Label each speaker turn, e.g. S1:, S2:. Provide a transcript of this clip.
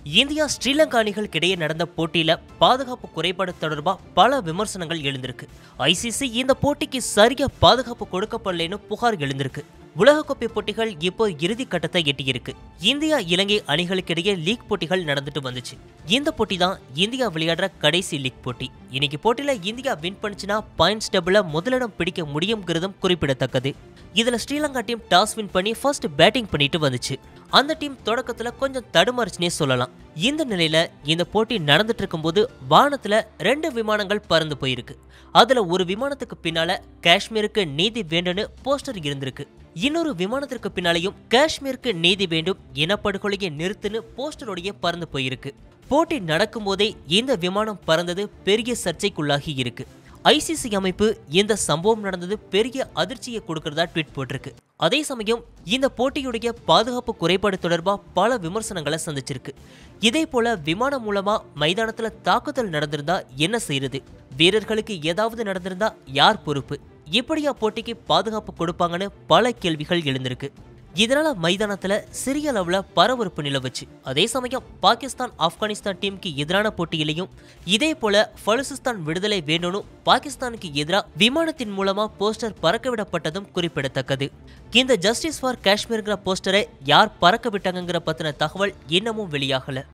S1: India Sri Lanka அணிகளுக்கு இடையே நடந்த போட்டியில பாதுகாப்பு குறைபாடு தொடர்பா பல விமர்சனங்கள் எழுந்திருக்கு ஐசிசி இந்த போட்டிக்கு சரியா பாதுகாப்பு கொடுக்கப்படலைன்னு புகார் எழுந்திருக்கு உலகக்கோப்பை போட்டிகள் இப்போ இறுதி கட்டத்தை எட்டியிருக்கு இந்தியா இலங்கை அணிகளுக்கு இடையே லீக் போட்டிகள் நடந்துட்டு வந்துச்சு இந்த போட்டி தான் இந்தியா விளையாடுற கடைசி லீக் போட்டி இன்னைக்கு போட்டியில இந்தியா வின் பண்ணுச்சுன்னா பாயிண்ட்ஸ் டேபிள்ல முதலிடம் பிடிக்க முடியுங்கிறதும் குறிப்பிடத்தக்கது இதுல ஸ்ரீலங்கா டீம் டாஸ் வின் பண்ணி ஃபர்ஸ்ட் பேட்டிங் பண்ணிட்டு வந்துச்சு அந்த டீம் தொடக்கத்துல கொஞ்சம் தடுமாறுச்சுனே சொல்லலாம் இந்த நிலையில இந்த போட்டி நடந்துட்டு இருக்கும்போது வானத்துல ரெண்டு விமானங்கள் பறந்து போயிருக்கு அதுல ஒரு விமானத்துக்கு பின்னால காஷ்மீருக்கு நீதி வேண்டும்னு போஸ்டர் இருந்திருக்கு இன்னொரு விமானத்திற்கு பின்னாலேயும் காஷ்மீருக்கு நீதி வேண்டும் இனப்படுகொலையை நிறுத்துன்னு போஸ்டரோடைய பறந்து போயிருக்கு போட்டி நடக்கும்போதே இந்த விமானம் பறந்தது பெரிய சர்ச்சைக்குள்ளாகி இருக்கு ஐசிசி அமைப்பு இந்த சம்பவம் நடந்தது பெரிய அதிர்ச்சியை கொடுக்கறதா ட்வீட் போட்டிருக்கு அதே சமயம் இந்த போட்டியுடைய பாதுகாப்பு குறைபாடு தொடர்பா பல விமர்சனங்களை சந்திச்சிருக்கு இதே போல விமானம் மூலமா மைதானத்துல தாக்குதல் நடந்திருந்தா என்ன செய்யறது வீரர்களுக்கு ஏதாவது நடந்திருந்தா யார் பொறுப்பு இப்படியா போட்டிக்கு பாதுகாப்பு கொடுப்பாங்கன்னு பல கேள்விகள் எழுந்திருக்கு இதனால மைதானத்துல சிறிய அளவுல பரபரப்பு நிலவுச்சு அதே சமயம் பாகிஸ்தான் ஆப்கானிஸ்தான் டீமுக்கு எதிரான போட்டியிலையும் இதே போல பலுசிஸ்தான் விடுதலை வேண்டும்னு பாகிஸ்தானுக்கு எதிராக விமானத்தின் மூலமா போஸ்டர் பறக்க விடப்பட்டதும் குறிப்பிடத்தக்கது இந்த ஜஸ்டிஸ் ஃபார் காஷ்மீர்ங்கிற போஸ்டரை யார் பறக்க விட்டாங்கங்கிற பத்தின தகவல் இன்னமும் வெளியாகல